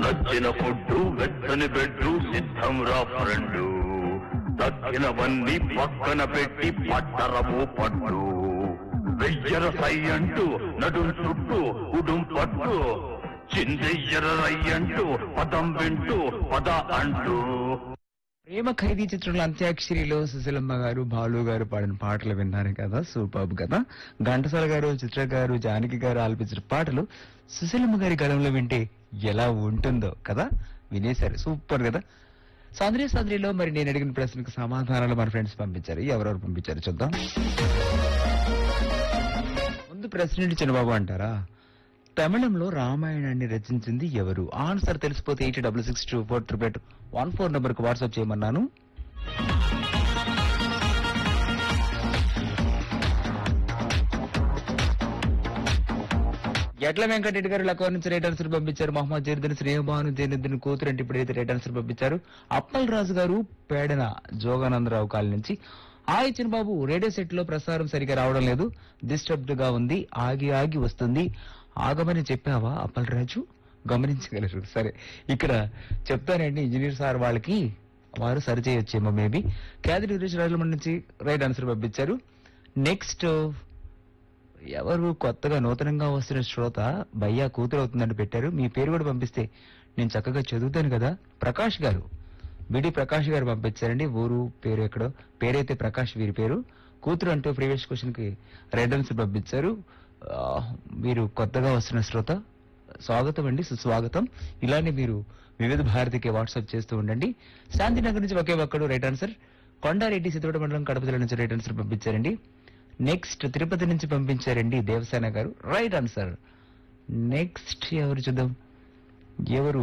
నచ్చిన ఫుడ్డు వెచ్చని బెడ్డు సిద్ధం రా ఫ్రెండు తగ్గినవన్నీ పక్కన పెట్టి పట్టరము పట్టు వెయ్యర సై అంటూ నడుం చుట్టూ ఉడుం పట్టు చిందెయ్యర రయ్యంటూ పదం వింటూ పద అంటూ ప్రేమ ఖైదీ చిత్రంలో అంత్యాక్షరిలో సుశీలమ్మ గారు బాలు గారు పాడిన పాటలు విన్నారు కదా సూపర్ కదా ఘంటసాల గారు చిత్ర గారు జానకి గారు ఆలపించిన పాటలు సుశీలమ్మ గారి గలంలో వింటే ఎలా ఉంటుందో కదా వినేశారు సూపర్ కదా సాంద్రియ సాంద్రిలో మరి నేను అడిగిన ప్రశ్నకు సమాధానాలు మన ఫ్రెండ్స్ పంపించారు ఎవరెవరు పంపించారు చూద్దాం ముందు ప్రశ్న ఏంటి చిన్నబాబు అంటారా తమిళంలో రామాయణాన్ని రచించింది ఎవరు ఆన్సర్ తెలిసిపోతే eight double six two four triple eight one four number కు వాట్సాప్ చేయమన్నాను ఎట్ల వెంకటరెడ్డి గారు లక్కవ నుంచి రైట్ ఆన్సర్ పంపించారు మహమ్మద్ జైనుద్దీన్ స్నేహభాను జైనుద్దీన్ కూతురు అంటే ఇప్పుడైతే రైట్ ఆన్సర్ పంపించారు అప్పల్ రాజు గారు పేడన జోగానందరావు కాల్ నుంచి హాయ్ చిన్నబాబు రేడియో సెట్ లో ప్రసారం సరిగా రావడం లేదు డిస్టర్బ్డ్ గా ఉంది ఆగి ఆగి వస్తుంది ఆగమని చెప్పావా అప్పల్ రాజు గమనించగలరు సరే ఇక్కడ చెప్తానండి ఇంజనీర్ సార్ వాళ్ళకి వారు సరి చేయొచ్చేమో మేబీ క్యాదిరి వీరేష్ రాజమండ్రి నుంచి రైట్ ఆన్సర్ పంపించారు నెక్స్ట్ ఎవరు కొత్తగా నూతనంగా వస్తున్న శ్రోత భయ్యా కూతురు అవుతుందని పెట్టారు మీ పేరు కూడా పంపిస్తే నేను చక్కగా చదువుతాను కదా ప్రకాష్ గారు బిడి ప్రకాష్ గారు పంపించారండి ఊరు పేరు ఎక్కడో పేరైతే ప్రకాష్ వీరి పేరు కూతురు అంటూ ప్రీవియస్ క్వశ్చన్ కి రెడ్ ఆన్సర్ పంపించారు ఆ, మీరు కొత్తగా వస్తున్న శ్రోత స్వాగతం అండి సుస్వాగతం ఇలానే మీరు వివిధ భారతికి వాట్సాప్ చేస్తూ ఉండండి శాంతినగర్ నుంచి ఒకే ఒక్కడు రైట్ ఆన్సర్ కొండారెడ్డి సిద్ధోట మండలం కడప జిల్లా నుంచి రైట్ ఆన్సర్ పంపించారండి నెక్స్ట్ తిరుపతి నుంచి పంపించారండి దేవసేన గారు రైట్ ఆన్సర్ నెక్స్ట్ ఎవరు చూద్దాం ఎవరు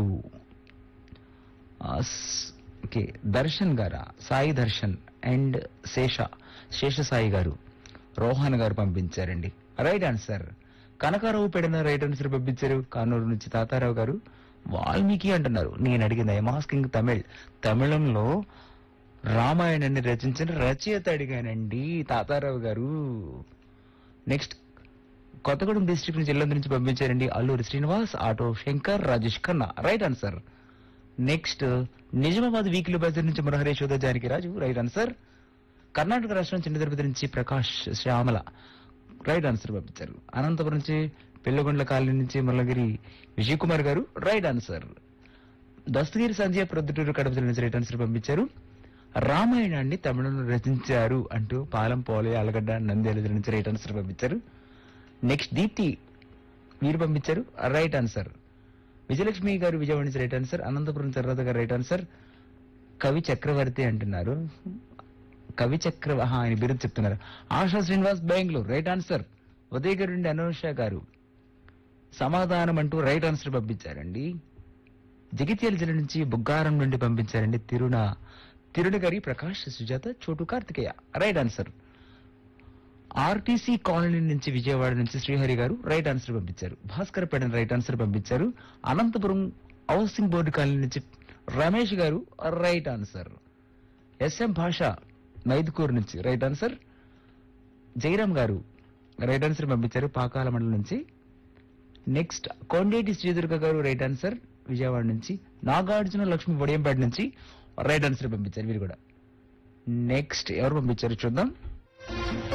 ఆ, స్- ఓకే దర్శన్ గారా సాయి దర్శన్ అండ్ శేష శేష సాయి గారు రోహన్ గారు పంపించారండి right answer Kanakarao Pedina right answer పంపించారు కానూరు నుంచి తాతారావు గారు వాల్మీకి అంటున్నారు నేను అడిగింది ఐఎమ్ ఆస్కింగ్ తమిళ్ తమిళంలో రామాయణాన్ని రచించిన రచయిత అడిగానండి తాతారావు గారు నెక్స్ట్ కొత్తగూడెం డిస్ట్రిక్ట్ నుంచి జిల్లా నుంచి పంపించారండి Alluri Srinivas auto Shankar Rajesh Khanna right answer next Nizamabad weekly bazaar నుంచి మురహరి యశోద జానకి రాజు రైట్ ఆన్సర్ కర్ణాటక రాష్ట్రం చిన్న తిరుపతి నుంచి ప్రకాష్ శ్యామల రైట్ ఆన్సర్ పంపించారు అనంతపురం నుంచి పెళ్లగొండ్ల కాలనీ నుంచి మురళగిరి విజయ్ కుమార్ గారు రైట్ ఆన్సర్ దస్తగిరి సంజయ్ ప్రొద్దుటూరు కడప జిల్లా నుంచి రైట్ ఆన్సర్ పంపించారు రామాయణాన్ని తమిళంలో రచించారు అంటూ పాలం పోలే అలగడ్డ నంద్యాల జిల్లా నుంచి రైట్ ఆన్సర్ పంపించారు నెక్స్ట్ దీప్తి వీరు పంపించారు రైట్ ఆన్సర్ విజయలక్ష్మి గారు విజయవాడ నుంచి రైట్ ఆన్సర్ అనంతపురం తర్వాత గారు రైట్ ఆన్సర్ కవి చక్రవర్తి అంటున్నారు కవి చక్ర ఆహా, ఆయన బిరుదు చెప్తున్నారు ఆశా శ్రీనివాస్ బెంగళూరు రైట్ ఆన్సర్ ఉదయ్ గారు నుండి అనూష గారు సమాధానం అంటూ రైట్ ఆన్సర్ పంపించారండి జగిత్యాల జిల్లా నుంచి బుగ్గారం నుండి పంపించారండి తిరుణ తిరుణ గారి Prakash Sujatha Chotu Karthikeya right answer RTC colony నుంచి విజయవాడ నుంచి శ్రీహరి గారు రైట్ ఆన్సర్ పంపించారు భాస్కర్ పేట రైట్ ఆన్సర్ పంపించారు అనంతపురం హౌసింగ్ బోర్డు కాలనీ నుంచి రమేష్ గారు రైట్ ఆన్సర్ ఎస్ఎం భాష మైదుకూరు నుంచి రైట్ ఆన్సర్ జయరామ్ గారు రైట్ ఆన్సర్ పంపించారు పాకాల మండలం నుంచి నెక్స్ట్ కొండేటి శ్రీదుర్గ గారు రైట్ ఆన్సర్ విజయవాడ నుంచి నాగార్జున లక్ష్మి వడియంపేట నుంచి రైట్ ఆన్సర్ పంపించారు వీరు కూడా నెక్స్ట్ ఎవరు పంపించారు చూద్దాం